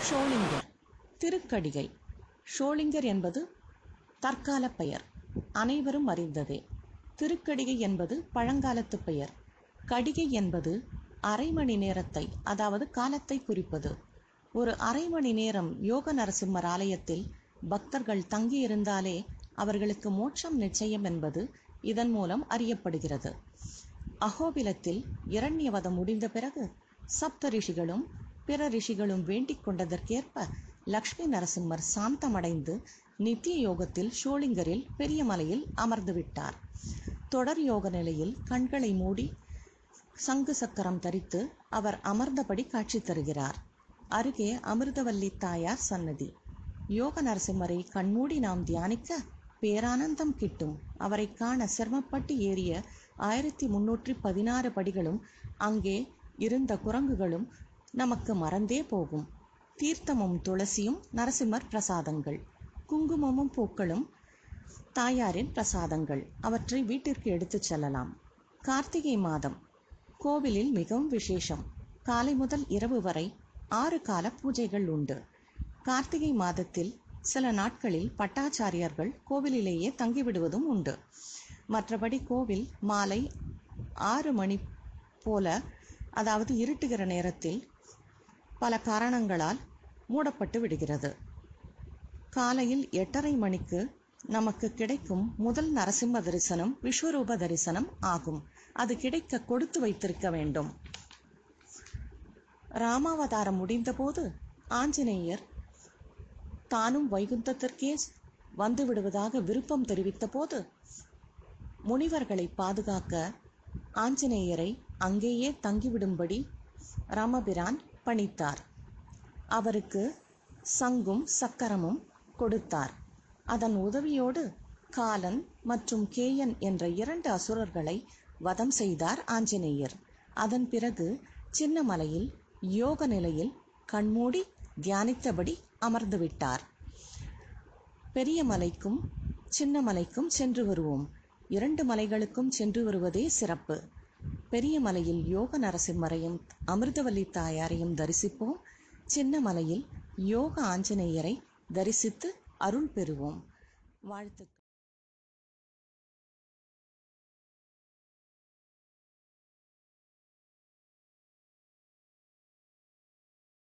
ஷோலிங்கர் திருக்கடிகை ஷோலிங்கர் என்பது தற்கால பெயர் அனைவரும் அறிந்ததே திருக்கடிகை என்பது பழங்காலத்து பெயர் கடிகை என்பது அரை மணி நேரத்தை அதாவது காலத்தை குறிப்பது ஒரு அரை மணி நேரம் யோக நரசிம்மர் ஆலயத்தில் பக்தர்கள் தங்கியிருந்தாலே அவர்களுக்கு மோட்சம் நிச்சயம் என்பது இதன் மூலம் அறியப்படுகிறது அகோபிலத்தில் இரண்யவதம் முடிந்த பிறகு சப்த ரிஷிகளும் பிற ரிஷிகளும் வேண்டிக் கொண்டதற்கேற்ப லக்ஷ்மி நரசிம்மர் சாந்தமடைந்து நித்திய யோகத்தில் ஷோலிங்கரில் பெரிய மலையில் அமர்ந்து விட்டார் தொடர் யோக நிலையில் கண்களை மூடி சங்கு சக்கரம் தரித்து அவர் அமர்ந்தபடி காட்சி தருகிறார் அருகே அமிர்தவல்லி தாயார் சன்னதி யோக நரசிம்மரை கண்மூடி நாம் தியானிக்க பேரானந்தம் கிட்டும் அவரை காண சிரமப்பட்டு ஏறிய ஆயிரத்தி முன்னூற்றி பதினாறு படிகளும் அங்கே இருந்த குரங்குகளும் நமக்கு மறந்தே போகும் தீர்த்தமும் துளசியும் நரசிம்மர் பிரசாதங்கள் குங்குமமும் பூக்களும் தாயாரின் பிரசாதங்கள் அவற்றை வீட்டிற்கு எடுத்துச் செல்லலாம் கார்த்திகை மாதம் கோவிலில் மிகவும் விசேஷம் காலை முதல் இரவு வரை ஆறு கால பூஜைகள் உண்டு கார்த்திகை மாதத்தில் சில நாட்களில் பட்டாச்சாரியர்கள் கோவிலிலேயே தங்கிவிடுவதும் உண்டு மற்றபடி கோவில் மாலை ஆறு மணி போல அதாவது இருட்டுகிற நேரத்தில் பல காரணங்களால் மூடப்பட்டு விடுகிறது காலையில் எட்டரை மணிக்கு நமக்கு கிடைக்கும் முதல் நரசிம்ம தரிசனம் விஸ்வரூப தரிசனம் ஆகும் அது கிடைக்க கொடுத்து வைத்திருக்க வேண்டும் ராமாவதாரம் முடிந்தபோது ஆஞ்சநேயர் தானும் வைகுந்தத்திற்கே வந்து விடுவதாக விருப்பம் தெரிவித்த போது முனிவர்களை பாதுகாக்க ஆஞ்சநேயரை அங்கேயே தங்கிவிடும்படி ராமபிரான் பணித்தார் அவருக்கு சங்கும் சக்கரமும் கொடுத்தார் அதன் உதவியோடு காலன் மற்றும் கேயன் என்ற இரண்டு அசுரர்களை வதம் செய்தார் ஆஞ்சநேயர் அதன் பிறகு சின்னமலையில் யோக நிலையில் கண்மூடி தியானித்தபடி அமர்ந்து விட்டார் பெரிய மலைக்கும் சின்ன மலைக்கும் சென்று வருவோம் இரண்டு மலைகளுக்கும் சென்று வருவதே சிறப்பு பெரிய மலையில் யோக நரசிம்மரையும் அமிர்தவல்லி தாயாரையும் தரிசிப்போம் சின்ன மலையில் யோக ஆஞ்சநேயரை தரிசித்து அருள் பெறுவோம் வாழ்த்துக்கள்